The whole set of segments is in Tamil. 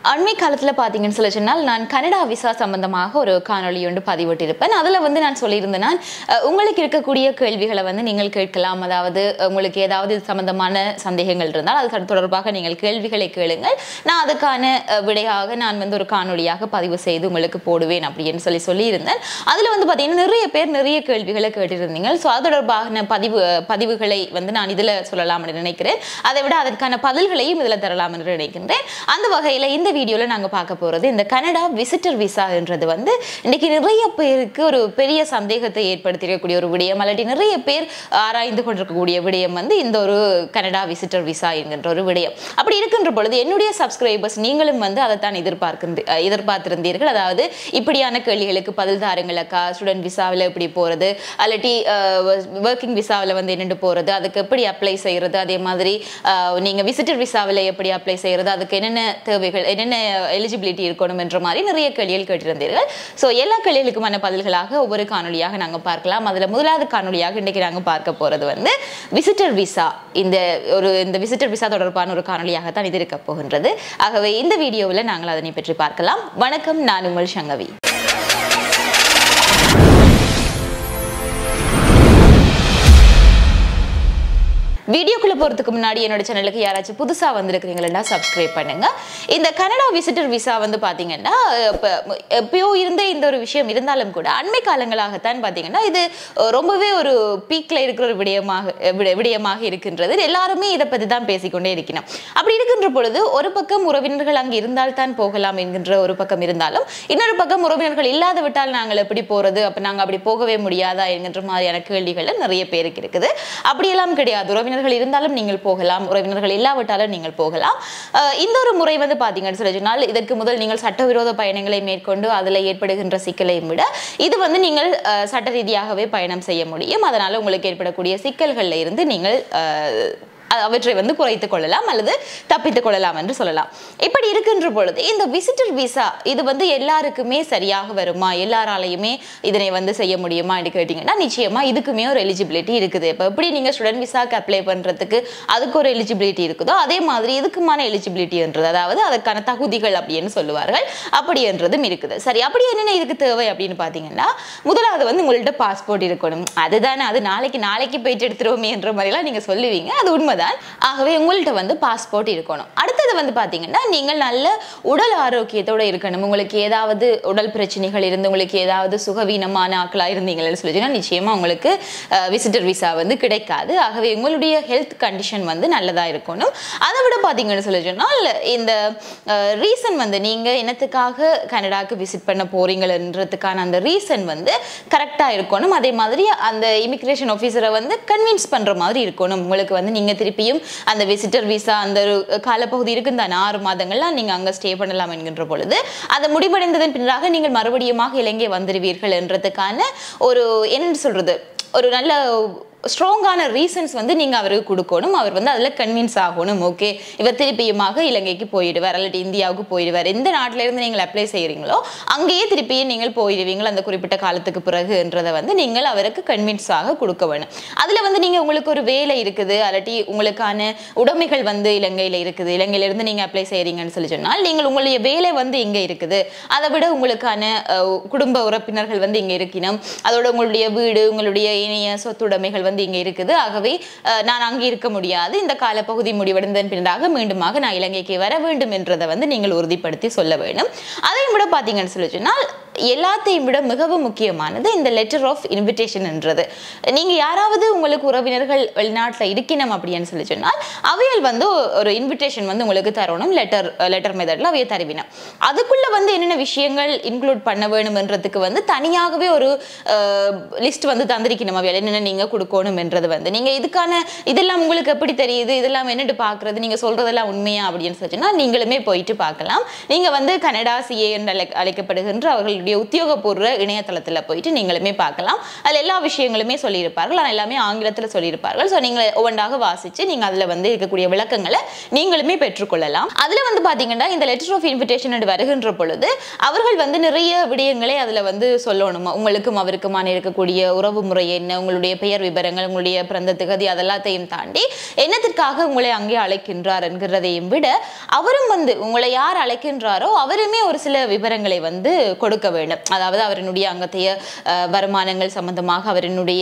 அண்மை காலத்தில் பார்த்தீங்கன்னு சொல்லி சொன்னால் நான் கனடா விசா சம்பந்தமாக ஒரு காணொளி ஒன்று பதிவிட்டிருப்பேன் அதில் வந்து நான் சொல்லியிருந்தேன் நான், அஹ், உங்களுக்கு இருக்கக்கூடிய கேள்விகளை வந்து நீங்கள் கேட்கலாம் அதாவது உங்களுக்கு ஏதாவது இது சம்பந்தமான சந்தேகங்கள் இருந்தால் அது தொடர்பாக நீங்கள் கேள்விகளை கேளுங்கள் நான் அதுக்கான அஹ், விடையாக நான் வந்து ஒரு காணொளியாக பதிவு செய்து உங்களுக்கு போடுவேன் அப்படின்னு சொல்லி சொல்லியிருந்தேன் அதில் வந்து பார்த்தீங்கன்னா நிறைய பேர் நிறைய கேள்விகளை கேட்டிருந்தீங்க ஸோ அது தொடர்பான பதிவு பதிவுகளை வந்து நான் இதில் சொல்லலாம் என்று நினைக்கிறேன் அதை விட அதற்கான பதில்களையும் இதில் தரலாம் என்று நினைக்கின்றேன் அந்த வகையில் இந்த வீடியோவில் நாங்கள் பார்க்க போகிறது இந்த கனடா விசிட்டர் விசான்றது வந்து இன்னைக்கு நிறைய பேருக்கு ஒரு பெரிய சந்தேகத்தை ஏற்படுத்தியிருக்கக்கூடிய ஒரு விடயம் அல்லாட்டி நிறைய பேர் ஆராய்ந்து கொண்டிருக்கக்கூடிய விடயம் வந்து இந்த ஒரு கனடா விசிட்டர் விசா என்கின்ற ஒரு விடயம் அப்படி இருக்கின்ற பொழுது என்னுடைய சப்ஸ்கிரைபர்ஸ் நீங்களும் வந்து அதைத்தான் எதிர்பார்க்கின்ற அஹ் எதிர்பார்த்திருந்தீர்கள் அதாவது இப்படியான கேள்விகளுக்கு பதில் தாருங்கள் அக்கா ஸ்டூடெண்ட் விசாவில் எப்படி போகிறது அல்லாட்டி ஒர்க்கிங் விசாவில் வந்து என்னென்று போகிறது அதுக்கு எப்படி அப்ளை செய்கிறது அதே மாதிரி அஹ், நீங்க விசிட்டர் விசாவில் எப்படி அப்ளை செய்கிறது அதுக்கு என்னென்ன தேவைகள் என்னென்ன எலிஜிபிலிட்டி இருக்கணும் என்ற மாதிரி நிறைய கேள்விகள் கேட்டிருந்தீர்கள் ஸோ எல்லா கேள்விகளுக்குமான பதில்களாக ஒவ்வொரு காணொளியாக நாங்கள் பார்க்கலாம் அதில் முதலாவது காணொளியாக இன்றைக்கி நாங்கள் பார்க்க போகிறது வந்து விசிட்டர் விசா இந்த ஒரு இந்த விசிட்டர் விசா தொடர்பான ஒரு காணொளியாக தான் இது இருக்க போகின்றது ஆகவே இந்த வீடியோவில் நாங்கள் அதனை பற்றி பார்க்கலாம் வணக்கம் நான் உங்கள் சங்கவி வீடியோக்குள்ள போறதுக்கு முன்னாடி என்னோட சேனலுக்கு யாராச்சும் புதுசா வந்திருக்கிறீங்களா சப்ஸ்கிரைப் பண்ணுங்க இந்த கனடா விசிட்டர் விசா வந்து பாத்தீங்கன்னா இப்ப எப்பயோ இருந்த இந்த ஒரு விஷயம் இருந்தாலும் கூட அண்மை காலங்களாகத்தான் பாத்தீங்கன்னா இது அஹ், ரொம்பவே ஒரு பீக்ல இருக்கிற ஒரு விடயமாக விட- விடயமாக இருக்கின்றது எல்லாருமே இதை பத்தி தான் பேசிக்கொண்டே இருக்கணும் அப்படி இருக்கின்ற பொழுது ஒரு பக்கம் உறவினர்கள் அங்கு இருந்தால் தான் போகலாம் என்கின்ற ஒரு பக்கம் இருந்தாலும் இன்னொரு பக்கம் உறவினர்கள் இல்லாத விட்டால் நாங்கள் எப்படி போறது அப்ப நாங்க அப்படி போகவே முடியாதா என்கின்ற மாதிரியான கேள்விகள் நிறைய பேருக்கு இருக்குது அப்படியெல்லாம் கிடையாது உறவினர்கள் இருந்தாலும் நீங்கள் போகலாம் உறவினர்கள் இல்லாவிட்டாலும் நீங்கள் போகலாம் அஹ் இந்த ஒரு முறை வந்து பார்த்தீங்கன்னு சொல்லி சொன்னால் இதற்கு முதல் நீங்கள் சட்டவிரோத பயணங்களை மேற்கொண்டு அதில் ஏற்படுகின்ற சிக்கலையும் விட இது வந்து நீங்கள் அஹ், சட்ட ரீதியாகவே பயணம் செய்ய முடியும் அதனால உங்களுக்கு ஏற்படக்கூடிய சிக்கல்களில் இருந்து நீங்கள் அஹ், அவற்றை வந்து குறைத்துக் கொள்ளலாம் அல்லது தப்பித்துக் கொள்ளலாம் என்று சொல்லலாம் இப்படி இருக்கின்ற பொழுது இந்த விசிட்டர் விசா இது வந்து எல்லாருக்குமே சரியாக வருமா எல்லாராலையுமே இதனை வந்து செய்ய முடியுமா என்று கேட்டிங்கன்னா நிச்சயமா இதுக்குமே ஒரு எலிஜிபிலிட்டி இருக்குது இப்போ எப்படி நீங்கள் ஸ்டூடெண்ட் விசாக்கு அப்ளை பண்ணுறதுக்கு அதுக்கு ஒரு எலிஜிபிலிட்டி இருக்குதோ அதே மாதிரி இதுக்குமான எலிஜிபிலிட்டின்றது அதாவது அதற்கான தகுதிகள் அப்படின்னு சொல்லுவார்கள் அப்படி என்றதும் இருக்குது சரி அப்படி என்னென்ன இதுக்கு தேவை அப்படின்னு பார்த்தீங்கன்னா முதலாவது வந்து உங்கள்ட்ட பாஸ்போர்ட் இருக்கணும் அதுதானே அது நாளைக்கு நாளைக்கு போயிட்டு எடுத்துருவோமே என்ற மாதிரிலாம் நீங்கள் சொல்லுவீங்க அது உண்மைதான் ஆகவே உங்கள்கிட்ட வந்து பாஸ்போர்ட் இருக்கணும் அடுத்தது வந்து பார்த்தீங்கன்னா நீங்கள் நல்ல உடல் ஆரோக்கியத்தோட இருக்கணும் உங்களுக்கு ஏதாவது உடல் பிரச்சனைகள் இருந்து உங்களுக்கு ஏதாவது சுகவீனமான ஆட்களாக இருந்தீங்கன்னு சொல்லிச்சுன்னா நிச்சயமா உங்களுக்கு விசிட்டர் விசா வந்து கிடைக்காது ஆகவே உங்களுடைய ஹெல்த் கண்டிஷன் வந்து நல்லதாக இருக்கணும் அதை விட பார்த்தீங்கன்னு சொல்லி சொன்னால் இந்த ரீசன் வந்து நீங்கள் என்னத்துக்காக கனடாக்கு விசிட் பண்ண போறீங்கன்றதுக்கான அந்த ரீசன் வந்து கரெக்டாக இருக்கணும் அதே மாதிரி அந்த இமிக்ரேஷன் ஆஃபீஸரை வந்து கன்வின்ஸ் பண்ணுற மாதிரி இருக்கணும் உங்களுக்கு வந்து நீங்கள் திருப்பியும் அந்த விசிட்டர் விசா அந்த ஒரு காலப்பகுதி இருக்கும் தானே ஆறு மாதங்கள்லாம் நீங்கள் அங்கே ஸ்டே பண்ணலாம் என்கின்ற பொழுது அது முடிவடைந்ததன் பின்னராக நீங்கள் மறுபடியுமாக இலங்கை வந்துடுவீர்கள் என்றதுக்கான ஒரு என்னன்னு சொல்றது ஒரு நல்ல ஸ்ட்ராங்கான ரீசன்ஸ் வந்து நீங்கள் அவருக்கு கொடுக்கணும் அவர் வந்து அதில் கன்வின்ஸ் ஆகணும் ஓகே இவர் திருப்பியுமாக இலங்கைக்கு போயிடுவார் அல்லது இந்தியாவுக்கு போயிடுவார் எந்த நாட்டில இருந்து நீங்கள் அப்ளை செய்கிறீங்களோ அங்கேயே திருப்பியும் நீங்கள் போயிடுவீங்கள் அந்த குறிப்பிட்ட காலத்துக்கு பிறகுன்றதை வந்து நீங்கள் அவருக்கு கன்வின்ஸ் ஆக கொடுக்க வேணும் அதில் வந்து நீங்கள் உங்களுக்கு ஒரு வேலை இருக்குது அல்லாட்டி உங்களுக்கான உடைமைகள் வந்து இலங்கையில் இருக்குது இலங்கையிலிருந்து நீங்கள் அப்ளை செய்கிறீங்கன்னு சொல்லி சொன்னால் நீங்கள் உங்களுடைய வேலை வந்து இங்கே இருக்குது அதை விட உங்களுக்கான அஹ், குடும்ப உறுப்பினர்கள் வந்து இங்கே இருக்கணும் அதோட உங்களுடைய வீடு உங்களுடைய இணைய சொத்துடைமைகள் வந்து இங்கே இருக்குது ஆகவே அஹ், நான் அங்கே இருக்க முடியாது இந்த காலப்பகுதி முடிவடைந்ததன் பின்னராக மீண்டுமாக நான் இலங்கைக்கு வர வேண்டும் என்றதை வந்து நீங்கள் உறுதிப்படுத்தி சொல்ல வேண்டும் அதையும் விட பார்த்தீங்கன்னு சொல்லி சொன்னால் எல்லாத்தையும் விட மிகவும் முக்கியமானது இந்த லெட்டர் ஆஃப் இன்விடேஷன்ன்றது நீங்கள் யாராவது உங்களுக்கு உறவினர்கள் வெளிநாட்டில் இருக்கணும் அப்படின்னு சொல்லி சொன்னால் அவையல் வந்து ஒரு இன்விடேஷன் வந்து உங்களுக்கு தரணும் லெட்டர் லெட்டர் மெத்தடில் அவைய தருவினம் அதுக்குள்ள வந்து என்னென்ன விஷயங்கள் இன்க்ளூட் பண்ண வேணும்ன்றதுக்கு வந்து தனியாகவே ஒரு லிஸ்ட் வந்து தந்திருக்கணும் அவையல் என்னென்ன நீங்கள் கொடுக்கணும் என்றது வந்து நீங்கள் இதுக்கான இதெல்லாம் உங்களுக்கு எப்படி தெரியுது இதெல்லாம் என்னட்டு பார்க்குறது நீங்கள் சொல்கிறதெல்லாம் உண்மையா அப்படின்னு சொல்லிச்சுன்னா நீங்களுமே போயிட்டு பார்க்கலாம் நீங்கள் வந்து கனடா சிஏ என்று அழை அழைக்கப்படுகின்ற அவர்களுடைய அவர்களுடைய உத்தியோகபூர்வ இணையதளத்துல போயிட்டு நீங்களுமே பார்க்கலாம் அதுல எல்லா விஷயங்களுமே சொல்லியிருப்பார்கள் ஆனால் எல்லாமே ஆங்கிலத்துல சொல்லியிருப்பார்கள் ஸோ நீங்க ஒவ்வொன்றாக வாசிச்சு நீங்க அதுல வந்து இருக்கக்கூடிய விளக்கங்களை நீங்களுமே பெற்றுக்கொள்ளலாம் அதுல வந்து பாத்தீங்கன்னா இந்த லெட்டர் ஆஃப் இன்விடேஷன் வருகின்ற பொழுது அவர்கள் வந்து நிறைய விடயங்களை அதுல வந்து சொல்லணும் உங்களுக்கும் அவருக்குமான இருக்கக்கூடிய உறவு முறை என்ன உங்களுடைய பெயர் விவரங்கள் உங்களுடைய பிறந்த திகதி அதெல்லாத்தையும் தாண்டி என்னத்திற்காக உங்களை அங்கே அழைக்கின்றார் என்கிறதையும் விட அவரும் வந்து உங்களை யார் அழைக்கின்றாரோ அவருமே ஒரு சில விவரங்களை வந்து கொடுக்க வேண்டும் அதாவது அவரினுடைய அங்கத்தைய அஹ், வருமானங்கள் சம்பந்தமாக அவரினுடைய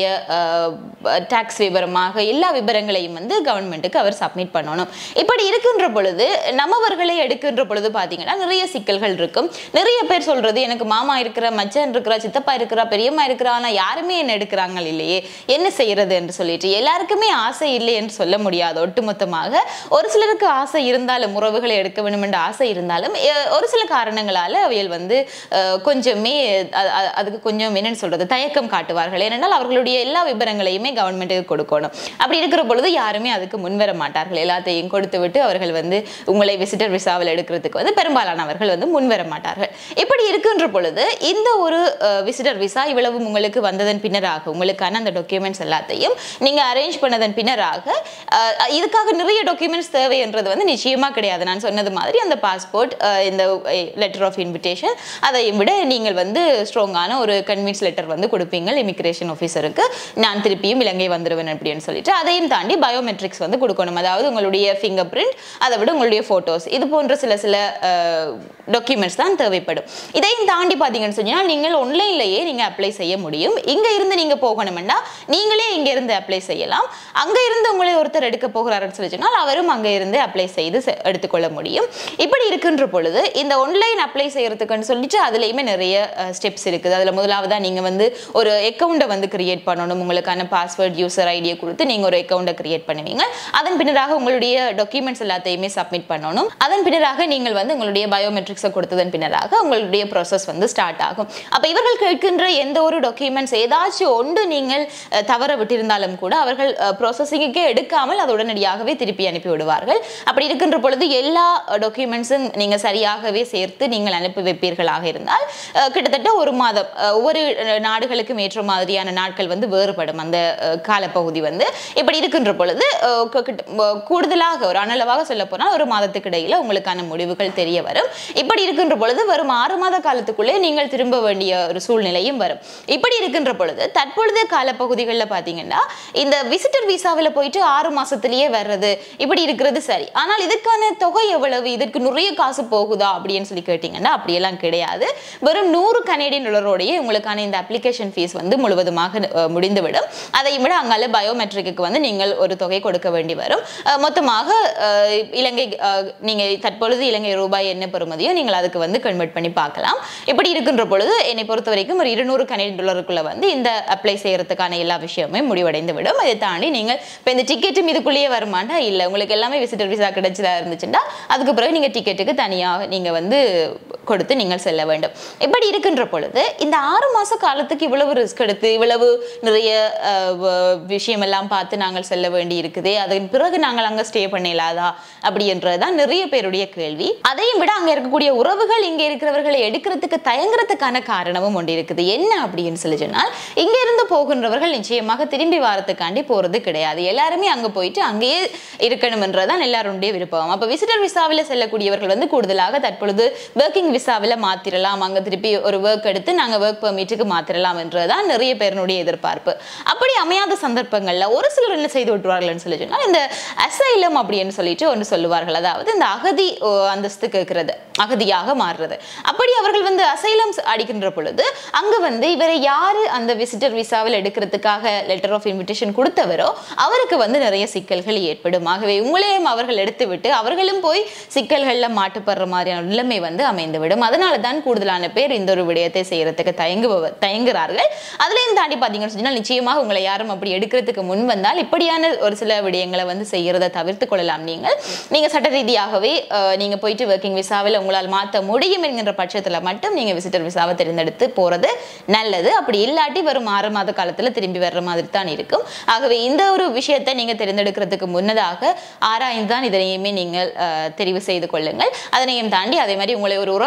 டாக்ஸ் விவரமாக எல்லா விவரங்களையும் வந்து கவர்மெண்ட்டுக்கு அவர் சப்மிட் பண்ணணும் இப்படி இருக்கின்ற பொழுது நம்மவர்களை எடுக்கின்ற பொழுது பார்த்தீங்கன்னா நிறைய சிக்கல்கள் இருக்கும் நிறைய பேர் சொல்றது எனக்கு மாமா இருக்கிற மச்சான் இருக்கிறா சித்தப்பா இருக்கிறா பெரியம்மா இருக்கிறா ஆனா யாருமே என்ன எடுக்கிறாங்க இல்லையே என்ன செய்யறது என்று சொல்லிட்டு எல்லாருக்குமே ஆசை இல்லை என்று சொல்ல முடியாது ஒட்டுமொத்தமாக ஒரு சிலருக்கு ஆசை இருந்தாலும் உறவுகளை எடுக்க வேண்டும் என்ற ஆசை இருந்தாலும் அஹ், ஒரு சில காரணங்களால அவைகள் வந்து அஹ், கொஞ்சமே அ- அ- அதுக்கு கொஞ்சம் என்னன்னு சொல்றது தயக்கம் காட்டுவார்கள் ஏனென்றால் அவர்களுடைய எல்லா விவரங்களையுமே கவர்மெண்ட்டுக்கு கொடுக்கணும் அப்படி இருக்கிற பொழுது யாருமே அதுக்கு முன்வர மாட்டார்கள் எல்லாத்தையும் கொடுத்து விட்டு அவர்கள் வந்து உங்களை விசிட்டர் விசாவில் எடுக்கிறதுக்கு வந்து பெரும்பாலானவர்கள் வந்து முன்வர மாட்டார்கள் இப்படி இருக்கின்ற பொழுது இந்த ஒரு விசிட்டர் விசா இவ்வளவு உங்களுக்கு வந்ததன் பின்னராக உங்களுக்கான அந்த டாக்குமெண்ட்ஸ் எல்லாத்தையும் நீங்க அரேஞ்ச் பண்ணதன் பின்னராக அஹ், இதுக்காக நிறைய டாக்குமெண்ட்ஸ் தேவைன்றது வந்து நிச்சயமா கிடையாது நான் சொன்னது மாதிரி அந்த பாஸ்போர்ட் இந்த லெட்டர் ஆஃப் இன்விடேஷன் அதையும் விட நீங்கள் வந்து ஸ்ட்ராங்கான ஒரு கன்வின்ஸ் லெட்டர் வந்து கொடுப்பீங்க இமிக்ரேஷன் ஆஃபீஸருக்கு நான் திருப்பியும் இலங்கை வந்துடுவேன் அப்படின்னு சொல்லிட்டு அதையும் தாண்டி பயோமெட்ரிக்ஸ் வந்து கொடுக்கணும் அதாவது உங்களுடைய ஃபிங்கர் பிரிண்ட் அதை விட உங்களுடைய ஃபோட்டோஸ் இது போன்ற சில சில டாக்குமெண்ட்ஸ் தான் தேவைப்படும் இதையும் தாண்டி பார்த்தீங்கன்னு சொன்னால் நீங்கள் ஒன்லைன்லேயே நீங்கள் அப்ளை செய்ய முடியும் இங்கே இருந்து நீங்கள் போகணுமெண்டா நீங்களே இங்கே இருந்து அப்ளை செய்யலாம் அங்கே இருந்து உங்களை ஒருத்தர் எடுக்க போகிறாருன்னு சொல்லி சொன்னால் அவரும் அங்கே இருந்து அப்ளை செய்து செ- எடுத்துக்கொள்ள முடியும் இப்படி இருக்கின்ற பொழுது இந்த ஒன்லைன் அப்ளை செய்யறதுக்குன்னு சொல்லிட்டு அதுலேயுமே நிறைய ஸ்டெப்ஸ் இருக்குது அதில் முதலாவதா நீங்கள் வந்து ஒரு அக்கௌண்ட்டை வந்து கிரியேட் பண்ணணும் உங்களுக்கான பாஸ்வேர்ட் யூசர் ஐடியை கொடுத்து நீங்கள் ஒரு அக்கௌண்ட்டை கிரியேட் பண்ணுவீங்க அதன் பின்னராக உங்களுடைய டாக்குமெண்ட்ஸ் எல்லாத்தையுமே சப்மிட் பண்ணணும் அதன் பின்னராக நீங்கள் வந்து உங்களுடைய பயோமெட்ரிக்ஸை கொடுத்ததன் பின்னராக உங்களுடைய ப்ராசஸ் வந்து ஸ்டார்ட் ஆகும் அப்போ இவர்கள் கேட்கின்ற எந்த ஒரு டாக்குமெண்ட்ஸ் ஏதாச்சும் ஒன்று நீங்கள் அஹ், தவற விட்டிருந்தாலும் கூட அவர்கள் ப்ராசஸிங்குக்கே எடுக்காமல் அது உடனடியாகவே திருப்பி அனுப்பி விடுவார்கள் அப்படி இருக்கின்ற பொழுது எல்லா டாக்குமெண்ட்ஸும் நீங்கள் சரியாகவே சேர்த்து நீங்கள் அனுப்பி வைப்பீர்களாக இருந்தால் அஹ், கிட்டத்தட்ட ஒரு மாதம் அஹ், ஒவ்வொரு அஹ், நாடுகளுக்கும் ஏற்ற மாதிரியான நாட்கள் வந்து வேறுபடும் அந்த அஹ், காலப்பகுதி வந்து இப்படி இருக்கின்ற பொழுது அஹ், கு- கிட்ட- அஹ், கூடுதலாக ஒரு அனளவாக சொல்ல போனால் ஒரு மாதத்துக்கு இடையில உங்களுக்கான முடிவுகள் தெரிய வரும் இப்படி இருக்கின்ற பொழுது வரும் ஆறு மாத காலத்துக்குள்ளே நீங்கள் திரும்ப வேண்டிய ஒரு சூழ்நிலையும் வரும் இப்படி இருக்கின்ற பொழுது தற்பொழுது காலப்பகுதிகளில் பார்த்தீங்கன்னா இந்த விசிட்டர் விசாவில் போயிட்டு ஆறு மாசத்திலேயே வர்றது இப்படி இருக்கிறது சரி ஆனால் இதுக்கான தொகை எவ்வளவு இதற்கு நிறைய காசு போகுதா அப்படின்னு சொல்லி கேட்டிங்கன்னா அப்படியெல்லாம் கிடையாது வெறும் நூறு கனேடியன் டாலரோடையே உங்களுக்கான இந்த அப்ளிகேஷன் ஃபீஸ் வந்து முழுவதுமாக அஹ், முடிந்துவிடும் அதை விட அங்கால பயோமெட்ரிக்கு வந்து நீங்கள் ஒரு தொகை கொடுக்க வேண்டி வரும் அஹ், மொத்தமாக அஹ், இலங்கை அஹ், நீங்க தற்பொழுது இலங்கை ரூபாய் என்ன பெறுமதியோ நீங்கள் அதுக்கு வந்து கன்வெர்ட் பண்ணி பார்க்கலாம் இப்படி இருக்கின்ற பொழுது என்னை பொறுத்த வரைக்கும் ஒரு இருநூறு கனேடியன் டாலருக்குள்ள வந்து இந்த அப்ளை செய்யறதுக்கான எல்லா விஷயமுமே முடிவடைந்து விடும் இதை தாண்டி நீங்கள் இப்போ இந்த டிக்கெட்டும் இதுக்குள்ளேயே வருமாண்டா இல்லை உங்களுக்கு எல்லாமே விசிட்டர் விசா கிடைச்சதா இருந்துச்சுன்னா அதுக்கு பிறகு நீங்கள் டிக்கெட்டுக்கு தனியாக நீங்கள் வந்து கொடுத்து நீங்கள் செல்ல வேண்டும் இப்படி இருக்கின்ற பொழுது இந்த ஆறு மாச காலத்துக்கு இவ்வளவு ரிஸ்க் எடுத்து இவ்வளவு நிறைய அஹ், வ- விஷயமெல்லாம் பார்த்து நாங்கள் செல்ல வேண்டி இருக்குது அதன் பிறகு நாங்கள் அங்கே ஸ்டே பண்ணலாதா அப்படின்றதுதான் நிறைய பேருடைய கேள்வி அதையும் விட அங்க இருக்கக்கூடிய உறவுகள் இங்க இருக்கிறவர்களை எடுக்கிறதுக்கு தயங்குறதுக்கான காரணமும் ஒன்று இருக்குது என்ன அப்படின்னு சொல்லி சொன்னால் இங்க இருந்து போகின்றவர்கள் நிச்சயமாக திரும்பி வாரத்துக்காண்டி போறது கிடையாது எல்லாருமே அங்க போயிட்டு அங்கேயே இருக்கணும்ன்றதான் எல்லாருடைய விருப்பம் அப்ப விசிட்டர் விசாவில் செல்லக்கூடியவர்கள் வந்து கூடுதலாக தற்பொழுது ஒர்க்கிங் விசாவில் மாத்திரலாம் அங்க திருப்பி ஒரு ஒர்க் எடுத்து நாங்க ஒர்க் பெர்மிட்டுக்கு மாத்திரலாம் என்றதான் நிறைய பேருடைய எதிர்பார்ப்பு அப்படி அமையாத சந்தர்ப்பங்கள்ல ஒரு சிலர் என்ன செய்து விட்டுவார்கள்னு சொல்லி சொன்னால் இந்த அசைலம் அப்படின்னு சொல்லிட்டு ஒன்று சொல்லுவார்கள் அதாவது இந்த அகதி ஓ, அந்தஸ்து கேட்கிறது அகதியாக மாறுறது அப்படி அவர்கள் வந்து அசைலம் அடிக்கின்ற பொழுது அங்க வந்து இவரை யாரு அந்த விசிட்டர் விசாவில் எடுக்கிறதுக்காக லெட்டர் ஆஃப் இன்விடேஷன் கொடுத்தவரோ அவருக்கு வந்து நிறைய சிக்கல்கள் ஏற்படும் ஆகவே உங்களையும் அவர்கள் எடுத்து விட்டு அவர்களும் போய் சிக்கல்கள்ல மாட்டுப்படுற மாதிரியான நிலைமை வந்து அமைந்துவிடும் அதனால தான் கூடுதலான பேர் இந்த ஒரு விடயத்தை செய்யறதுக்கு தயங்குபவ தயங்குறார்கள் அதுலயும் தாண்டி பார்த்தீங்கன்னு சொன்னால் நிச்சயமாக உங்களை யாரும் அப்படி எடுக்கிறதுக்கு முன் வந்தால் இப்படியான ஒரு சில விடயங்களை வந்து செய்யறதை தவிர்த்து கொள்ளலாம் நீங்கள் நீங்க சட்ட ரீதியாகவே அஹ், நீங்க போயிட்டு ஒர்க்கிங் விசாவில் உங்களால் மாற்ற முடியும் என்கின்ற பட்சத்துல மட்டும் நீங்க விசிட்டர் விசாவை தேர்ந்தெடுத்து போறது நல்லது அப்படி இல்லாட்டி வரும் ஆறு மாத காலத்துல திரும்பி வர்ற மாதிரி தான் இருக்கும் ஆகவே இந்த ஒரு விஷயத்தை நீங்க தேர்ந்தெடுக்கிறதுக்கு முன்னதாக ஆராய்ந்து தான் இதனையுமே நீங்கள் அஹ், தெரிவு செய்து கொள்ளுங்கள் அதனையும் தாண்டி அதே மாதிரி உங்களை ஒரு உறவு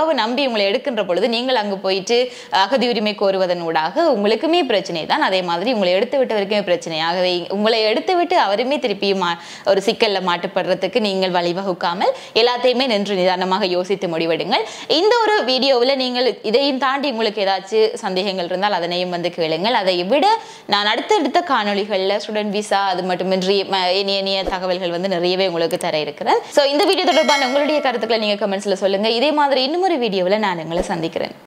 அவ்வளவு நம்பி உங்களை எடுக்கின்ற பொழுது நீங்கள் அங்கு போயிட்டு அகதி உரிமை கோருவதன் ஊடாக உங்களுக்குமே பிரச்சனை தான் அதே மாதிரி உங்களை எடுத்து விட்டவருக்குமே பிரச்சனை ஆகவே உங்களை எடுத்து விட்டு அவருமே திருப்பியும் மா- ஒரு சிக்கல்ல மாட்டுப்படுறதுக்கு நீங்கள் வழிவகுக்காமல் எல்லாத்தையுமே நின்று நிதானமாக யோசித்து முடிவெடுங்கள் இந்த ஒரு வீடியோவில் நீங்கள் இதையும் தாண்டி உங்களுக்கு ஏதாச்சும் சந்தேகங்கள் இருந்தால் அதனையும் வந்து கேளுங்கள் அதை விட நான் அடுத்தடுத்த காணொளிகளில் ஸ்டூடெண்ட் விசா அது மட்டுமின்றி ம- இனிய இனிய தகவல்கள் வந்து நிறையவே உங்களுக்கு தர இருக்கிறேன் ஸோ இந்த வீடியோ தொடர்பான உங்களுடைய கருத்துக்களை நீங்கள் கமெண்ட்ஸில் சொல்லுங்கள் இதே மாதிரி இன்னும் ஒரு வீடியோவில் நான் உங்களை சந்திக்கிறேன்